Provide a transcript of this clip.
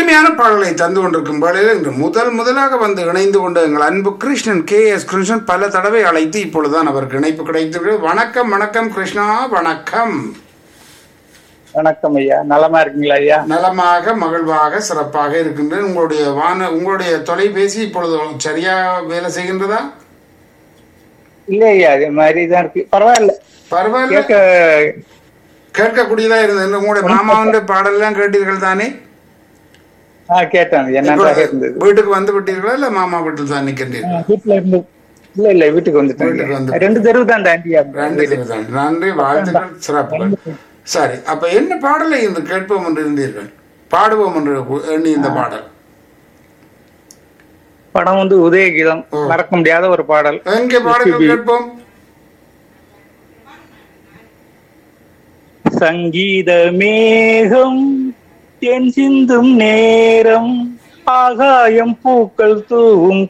இனிமையான பாடலை தந்து கொண்டிருக்கும் வேளையில் இன்று முதல் முதலாக வந்து இணைந்து கொண்ட எங்கள் அன்பு கிருஷ்ணன் கே எஸ் கிருஷ்ணன் பல தடவை அழைத்து இப்பொழுதுதான் அவருக்கு இணைப்பு கிடைத்திருக்கிறது வணக்கம் வணக்கம் கிருஷ்ணா வணக்கம் வணக்கம் ஐயா நலமா இருக்கீங்களா ஐயா நலமாக மகிழ்வாக சிறப்பாக இருக்கின்றது உங்களுடைய வான உங்களுடைய தொலைபேசி இப்பொழுது சரியா வேலை செய்கின்றதா இல்ல ஐயா அதே மாதிரி தான் இருக்கு பரவாயில்ல பரவாயில்ல கேட்க கேட்கக்கூடியதா இருந்தது உங்களுடைய மாமாவுடைய பாடல்லாம் கேட்டீர்கள் தானே ஆ கேட்டேன் ஐயா நன்றாக இருந்தது வீட்டுக்கு வந்து விட்டீர்களா இல்ல மாமா வீட்டில் தான் நிற்கின்றீர்கள் வீட்டுல இருந்து இல்ல இல்ல வீட்டுக்கு வந்துட்டேன் வீட்டுக்கு ஐயா. வந்துட்டேன். ரெண்டு தெருவு தான் தாண்டி நன்றி தான். நன்றி வாழ்த்துக்கள் சிறப்புகள் சரி அப்ப என்ன பாடலை இன்று கேட்போம் என்று இருந்தீர்கள் பாடுவோம் என்று எண்ணி இந்த பாடல் படம் வந்து உதயகீதம் மறக்க முடியாத ஒரு பாடல் எங்கே பாடல்கள் கேட்போம் சங்கீத மேகம் தென் சிந்தும் நேரம் ஆகாயம் பூக்கள் தூவும்